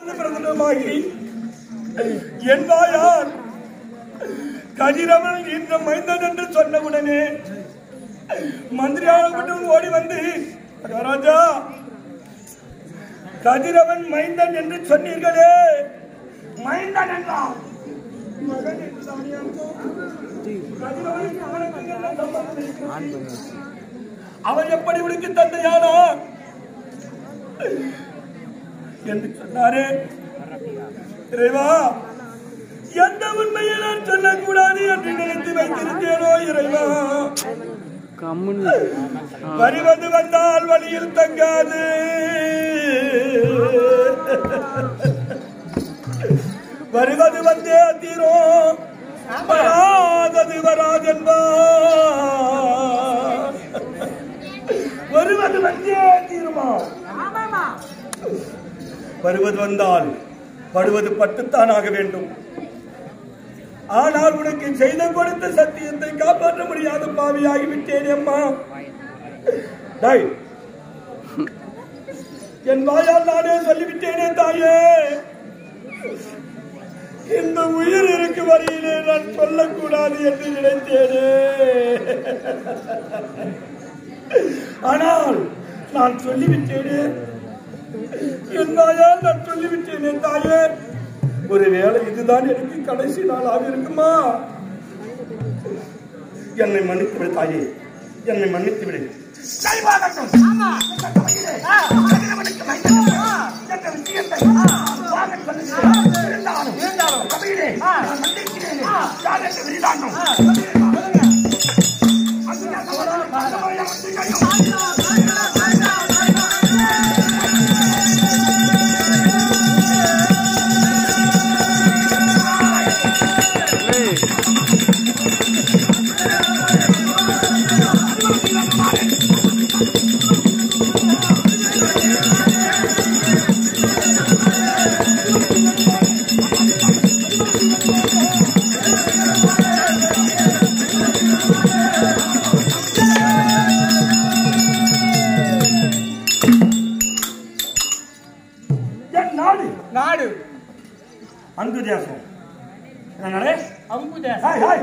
இருந்து பிரதமமாகி என் வாயால் கதிரவன் இந்த மைந்தன் என்று சொன்னவுடனே மந்திரியாகப்பட்டவன் ஓடி வந்து ராஜா கதிரவன் மைந்தன் என்று சொன்னீர்களே மைந்தன் என்றான் மகன் என்று தானே அர்த்தம்? கதிரவனுக்கு அவனுக்கு என்ன சம்பந்தம் இருக்கிறது? அவன் எப்படி உனக்கு தந்தையானா என்று சொன்னாரே இறைவா எந்த உண்மையை நான் சொல்லக்கூடாது என்று நினைத்து வைத்திருந்தேனோ இறைவா கம்முன்னு வருவது வந்தால் வழியில் தங்காது வருவது வந்தே தீரும் வராதது வராதென்பா வருவது வந்தே தீருமா வருவது வந்தால் படுவது பட்டுத்தான் ஆக வேண்டும் ஆனால் உனக்கு செய்து கொடுத்த சத்தியத்தை காப்பாற்ற முடியாத பாவியாகிவிட்டேன் அம்மா டேய், என் வாயால் நானே சொல்லிவிட்டேனே தாயே இந்த உயிர் இருக்கு வரையிலே நான் சொல்லக்கூடாது என்று நினைத்தேனே ஆனால் நான் சொல்லிவிட்டேனே என் வாயால் நான் சொல்லிவிட்டேனே தாயே ஒருவேளை இதுதான் எனக்கு கடைசி நாளாக இருக்குமா என்னை மன்னித்து விடு தாயே என்னை மன்னித்து விடு சரிபாகட்டும். இந்த சபையிலே கதிரவனுக்கு மைந்தன் என்ற விஷயத்தை வாங்கச் சொல்லுகிறேன். இருந்தாலும் சபையிலே நான் மன்னிக்கிறேன். யார் என்று விரிதாண்டும். அந்த சபையில் அந்த சபையில் மன்னிக்கையும். என் நாடு நாடு அன்பு தேசம் என்னடே அம்பு தேசம் ஹாய் ஹாய்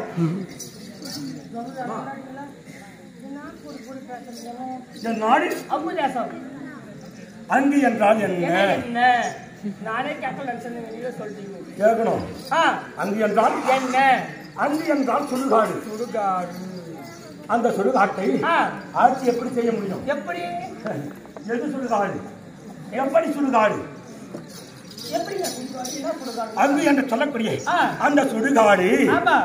என் நாடு அம்பு தேசம் அங்கு என்றால் என்ன என்ன என்ன நானே கேட்க நினைச்சேன் நீங்க சொல்றீங்க கேட்கணும் ஆ அங்கு என்றால் என்ன அங்கு என்றால் சுடுகாடு சுடுகாடு அந்த சுடுகாட்டை ஆ. ஆட்சி எப்படி செய்ய முடியும் எப்படி எது சுடுகாடு எப்படி சுடுகாடு எப்படி சுடுகாடு என்ன சுடுகாடு அங்கு என்று சொல்லக்கூடிய ஆ. அந்த சுடுகாடு ஆமா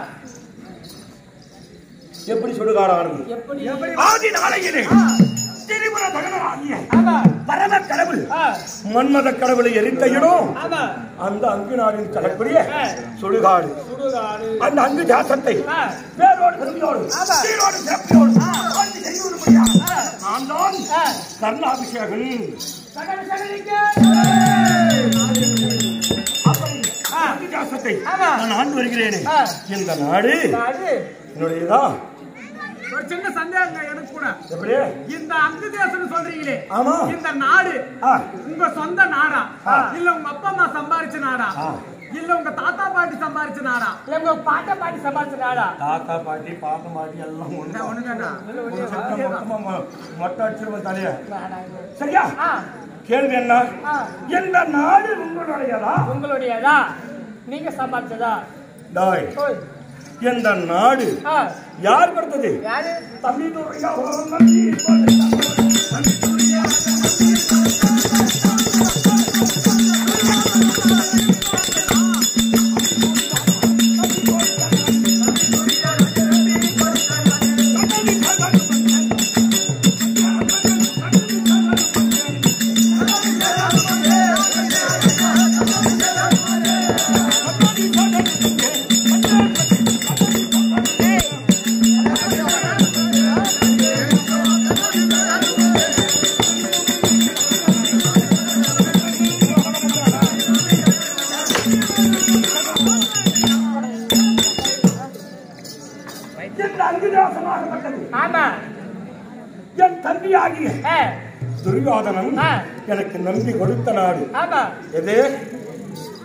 எப்படி சுடுகாடானது எப்படி ஆதி நாளையிலே திரிபுர தகவலாகிய ஆமா பரம கடவுள் ஆ மன்மத கடவுளை எரித்த இடம் ஆமா அந்த அங்கு நாடில் சொல்லக்கூடிய ஆ. சுடுகாடு சுடுகாடு அந்த அங்கு ஜாசத்தை ஆ. பேரோடு பெருமையோடு ஆமா. சீரோடு சிறப்போடு வாழ்ந்து செய்யும்படியாக நான் தான் ஆ கர்ணாபிஷேகன் சகல சகலிக்க அப்படி அங்கு ஜாசத்தை ஆமா. நான் ஆண்டு வருகிறேனே ஆ. இந்த நாடு நாடு என்னுடையதா ஒரு சின்ன சந்தேகம் எனக்கு கூட எப்படி இந்த அங்கு தேசம் சொல்றீங்களே ஆமா. இந்த நாடு ஆ. உங்க சொந்த நாடா ஆ. இல்ல உங்க அப்பா அம்மா சம்பாரிச்ச நாடா ஆ. இல்ல உங்க தாத்தா பாட்டி சம்பாரிச்ச நாடா இல்ல உங்க பாட்டா பாட்டி சம்பாரிச்ச நாடா தாத்தா பாட்டி பாப்பா பாட்டி எல்லாம் ஒண்ணு ஒண்ணுதானா ஒரு சத்தம் மொத்தமா மொ- மொட்டை அடிச்சிருவோம் தலைய சரியா ஆ, கேள்வி என்ன ஆ. இந்த நாடு உங்களுடையதா உங்களுடையதா நீங்க சம்பாரிச்சதா டாய் ஓய். இந்த நாடு ஆ, யார் கொடுத்தது யாரு தம்பி துரையா ஒரு நம்பி என் அங்குதாசமாகப்பட்டது ஆமா என் தம்பியாகிய ஆ, துரியோதனன் ஆ. எனக்கு நம்பி கொடுத்த நாடு ஆமா எது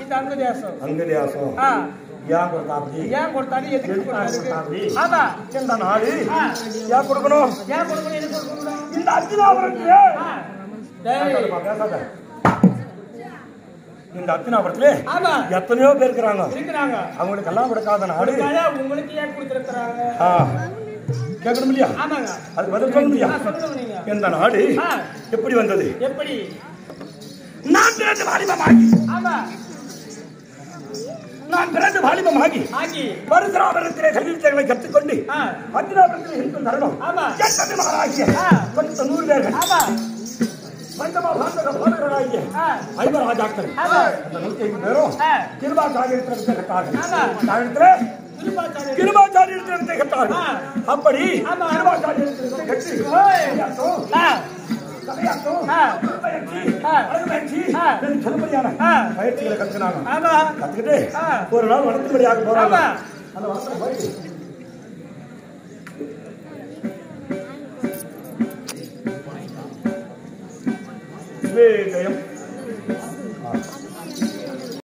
இது அங்க தேசம் அங்கதேசம் ஆ, ஏன் கொடுத்தா அப்படி ஏன் கொடுத்தாரு எதுக்கு எதுக்கு கொடுத்தாரு கொடுத்தாரு? ஆமா இந்த நாடு ஆ. ஏன் கொடுக்கணும் ஏன் கொடுக்கணும் எதுக்கு கொடுக்கணும் இந்த அர்ஜுனாபுரத்திலே ஆ, டேய், பேசாதப்பா, பேசாத. இந்த அர்ஜுனாபுரத்திலே ஆமா எத்தனையோ பேர் இருக்கிறாங்க இருக்கிறாங்க அவங்களுக்கு எல்லாம் கொடுக்காத நாடு கொடுக்காத உங்களுக்கு ஏன் கொடுத்திருக்கிறாங்க ஆ. கேட்கணும் இல்லையா ஆமாங்க அது பதில் சொல்லணும் இல்லையா ஆ, சொல்லுங்க நீங்க இந்த நாடு ஆ. எப்படி வந்தது எப்படி நான் பிறந்து வாலிபமாகி ஆமா நான் பிறந்து வாலிபமாகி ஆகி பரசுராபுரத்திலே கல்வி வித்தைகளை கற்றுக்கொண்டு ஆ, அர்ஜுனாபுரத்தில் இருக்கும் தருணம் ஆமா. என் தம்பிமாராகிய ஆ. கொஞ்சம் நூறு பேர்கள் ஆமா பஞ்சமா பாந்தக போதகர்களாகிய ஆ. ஐவராஜாக்கள் ஆமா. அந்த நூத்தி ஐந்து பேரும் ஆ. கிருபாச்சாரியத்தில் வித்தை கட்டார்கள் ஆமா. தாழத்துல திருப்பாச்சாரி கிருபாச்சாரியத்தில் வித்தை கட்டார்கள் ஆ. அப்படி ஆமா. கிருபாச்சாரியத்தில் வித்தை கட்டி ஓய். தலையாட்டம், ஆ, தலையாட்டம், ஆ. பயிற்சி, ஆ. அழகு பயிற்சி, ஆ. என்று சொல்லும்படியான ஆ. பயிற்சிகளை கற்றுனாங்க ஆமா கத்துக்கிட்டு ஆ. ஒரு நாள் வளர்த்துபடியாக போறாங்க ஆமா. அந்த வளர்த்து போய் விவேகயம்